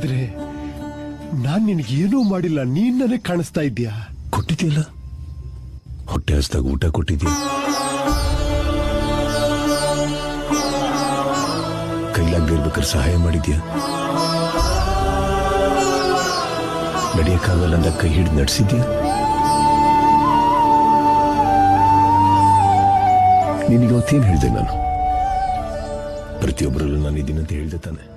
ಆದ್ರೆ ನಾನ್ ನಿನಗೇನೂ ಮಾಡಿಲ್ಲ ನೀನ್ ನನಗೆ ಕಾಣಿಸ್ತಾ ಇದ್ಯಾ ಕೊಟ್ಟಿದ್ಯಲ್ಲ ಹೊಟ್ಟೆ ಹಸ್ದಾಗ ಊಟ ಕೊಟ್ಟಿದ್ಯಾ ಕೈಲಾಗದೆ ಇರ್ಬೇಕಾದ್ರೆ ಸಹಾಯ ಮಾಡಿದ್ಯಾ ನಡೆಯಕ್ಕಾಗಲ್ಲ ಅಂದ ಕೈ ಹಿಡಿದು ನಡೆಸಿದ್ಯಾ ನಿನಗೆ ಅವತ್ತೇನು ಹೇಳಿದೆ ನಾನು ಪ್ರತಿಯೊಬ್ಬರಲ್ಲೂ ನಾನು ಇದೀನಂತ ಹೇಳ್ದೆ ತಾನೆ